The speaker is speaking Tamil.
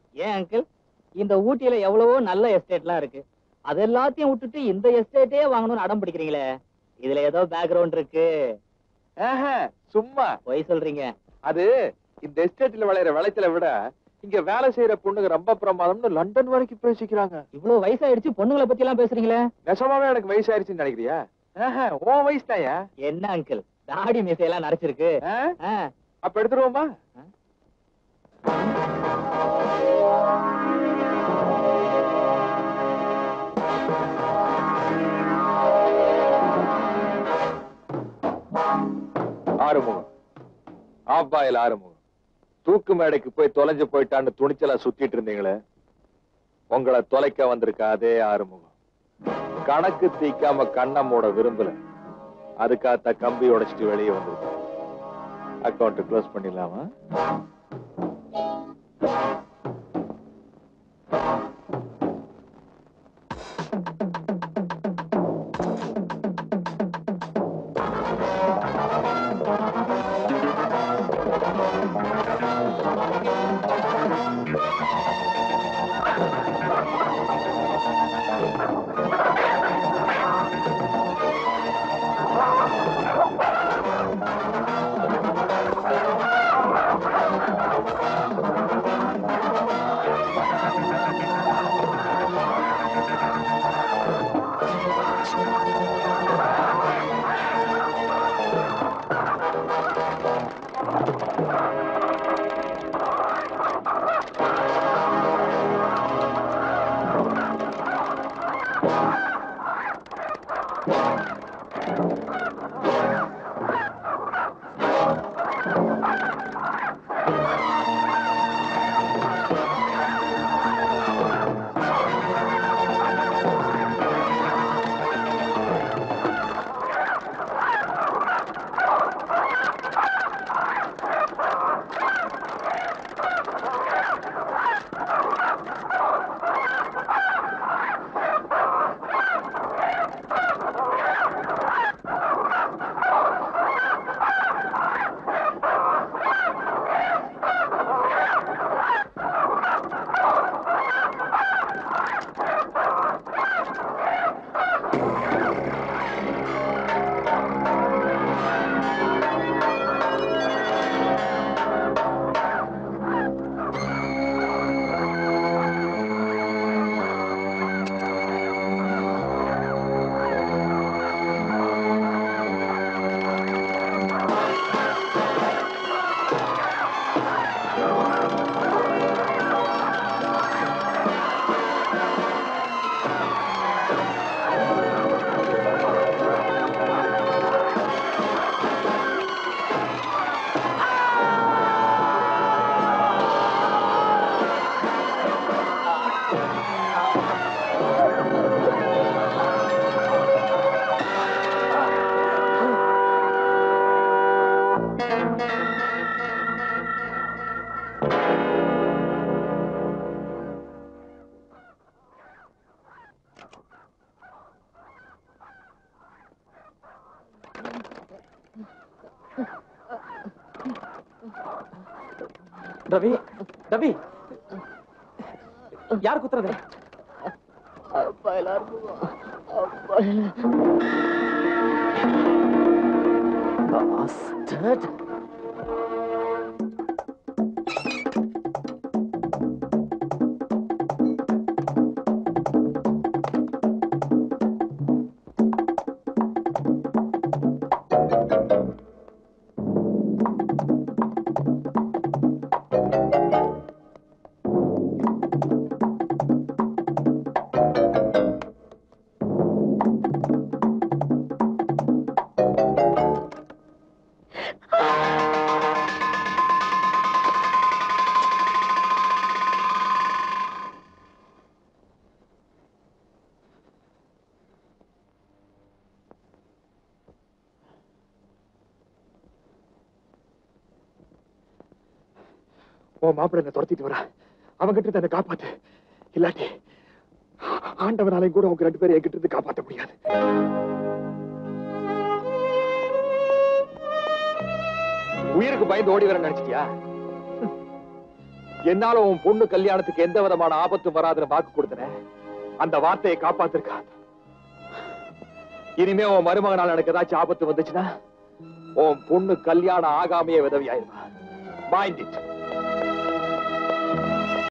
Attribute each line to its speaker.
Speaker 1: ஏன் அங்கிள் இந்த ஊட்டியில எவ்வளவோ நல்ல எஸ்டேட்லாம் இருக்கு அது எல்லாத்தையும் விட்டுட்டு இந்த எஸ்டேட்டே வாங்கணும்னு அடம் பிடிக்கிறீங்களே இதுல ஏதோ பேக்ரவுண்ட் இருக்கு
Speaker 2: ஆஹா, சும்மா
Speaker 1: பொய் சொல்றீங்க
Speaker 2: அது இந்த எஸ்டேட்ல விளையிற விளைச்சல விட இங்க வேலை செய்யற பொண்ணுங்க ரொம்ப பிரமாதம்னு லண்டன் வரைக்கும் பேசிக்கிறாங்க
Speaker 1: இவ்வளவு வயசாயிடுச்சு பொண்ணுங்களை பத்தி எல்லாம் பேசுறீங்களே
Speaker 2: நெசமாவே எனக்கு வயசாயிருச்சுன்னு நினைக்கிறியா ஆஹா, உன் வயசு தாயா
Speaker 1: என்ன அங்கிள் தாடி மீசையெல்லாம் நரைச்சிருக்கு ஆ,
Speaker 2: அப்ப எடுத்துருவோமா ஆறுமுகம் ஆப்பாயில் ஆறுமுகம் தூக்கு மேடைக்கு போய் தொலைஞ்சு போயிட்டான்னு துணிச்சலா சுத்திட்டு இருந்தீங்களே உங்களை தொலைக்க வந்திருக்க அதே ஆறுமுகம் கணக்கு தீக்காம கண்ணை மூட விரும்பல அதுக்காக கம்பி உடைச்சிட்டு வெளியே வந்திருக்கேன் அக்கௌண்ட் க்ளோஸ் பண்ணிடலாமா
Speaker 3: ரவி ரவி யார் குத்துறது
Speaker 1: அப்பா எல்லாருக்கும்
Speaker 3: Bastard.
Speaker 2: உன் மாப்பிள்ளை என்ன துரத்திட்டு வரா அவன் கிட்ட இருந்து என்னை காப்பாத்து இல்லாட்டி ஆண்டவனாலையும் கூட உங்க ரெண்டு பேரும் என்கிட்ட இருந்து காப்பாத்த முடியாது உயிருக்கு பயந்து ஓடி வர நினைச்சிட்டியா என்னால உன் பொண்ணு கல்யாணத்துக்கு எந்த விதமான ஆபத்தும் வராதுன்னு வாக்கு கொடுத்தனே அந்த வார்த்தையை காப்பாத்திருக்காது இனிமே உன் மருமகனால எனக்கு ஏதாச்சும் ஆபத்து வந்துச்சுன்னா உன் பொண்ணு கல்யாணம் ஆகாமையே விதவி ஆயிருவா மைண்ட் இட்